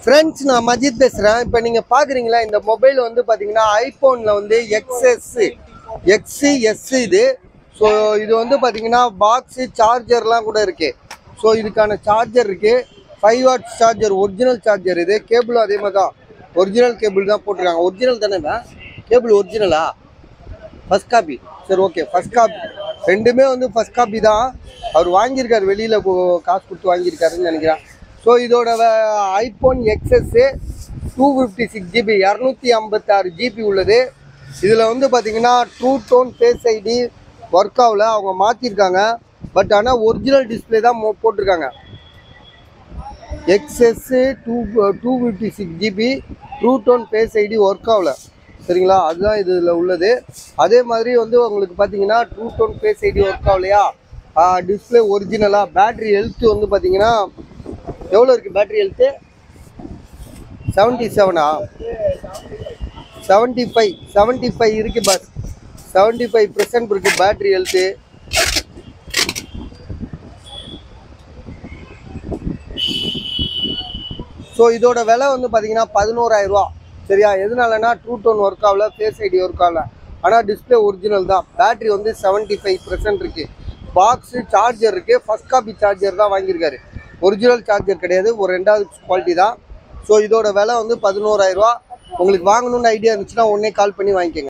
friends நான் மஜித் பேசுகிறேன் இப்போ நீங்கள் பார்க்குறீங்களா இந்த மொபைல் வந்து பார்த்தீங்கன்னா ஐஃபோனில் வந்து எக்ஸ்எஸ் எக்ஸு எஸ் இது ஸோ இது வந்து பார்த்தீங்கன்னா பாக்ஸு சார்ஜர்லாம் கூட இருக்குது ஸோ இதுக்கான சார்ஜர் இருக்குது five watt charger original charger இது கேபிளும் அதே மாதிரி தான் ஒரிஜினல் கேபிள் தான் போட்டிருக்காங்க ஒரிஜினல் தானே கேபிள் ஒரிஜினலா ஃபர்ஸ்ட் காப்பி சரி ஓகே ஃபர்ஸ்ட் காப்பி ரெண்டுமே வந்து ஃபர்ஸ்ட் காப்பி தான் அவர் வாங்கியிருக்காரு வெளியில் காசு கொடுத்து வாங்கியிருக்காருன்னு நினைக்கிறேன் ஸோ இதோட iPhone XS two fifty six GB இரநூத்தி ஐம்பத்தாறு ஜிபி உள்ளது இதில் வந்து பார்த்தீங்கன்னா true tone face ID work ஆகல அவங்க மாற்றிருக்காங்க பட் ஆனால் ஒரிஜினல் டிஸ்பிளே தான் மோ- போட்டிருக்காங்க XS two two fifty six GB true tone face ID work ஆகல சரிங்களா அதுதான் இதில் உள்ளது அதே மாதிரி வந்து உங்களுக்கு பார்த்தீங்கன்னா true tone face ID work ஆகலையா டிஸ்பிளே ஒரிஜினலாக பேட்ரி ஹெல்த் வந்து பார்த்தீங்கன்னா எவ்வளோ இருக்குது பேட்ரி ஹெல்த்து செவன்ட்டி செவனா செவன்ட்டி ஃபைவ் செவன்ட்டி ஃபைவ் இருக்குது பஸ் செவன்ட்டி ஃபைவ் பர்சன்ட் இருக்குது பேட்ரி ஹெல்த்து ஸோ இதோட விலை வந்து பார்த்தீங்கன்னா பதினோராயிரம் ரூபா சரியா எதனாலனா ட்ரூ டோன் ஒர்க் ஆகல ஃபேஸ் ஐடி ஒர்க் ஆகல ஆனால் டிஸ்பிளே ஒரிஜினல் தான் பேட்டரி வந்து செவன்ட்டி ஃபைவ் பர்சன்ட் இருக்குது பாக்ஸு சார்ஜர் இருக்குது ஃபர்ஸ்ட் காப்பி சார்ஜர் தான் வாங்கியிருக்காரு ஒரிஜினல் சார்ஜர் கிடையாது ஒரு ரெண்டாவது குவாலிட்டி தான் ஸோ இதோட விலை வந்து பதினோராயிரம் ரூபா உங்களுக்கு வாங்கணும்னு ஐடியா இருந்துச்சுன்னா உடனே கால் பண்ணி வாங்கிக்கோங்க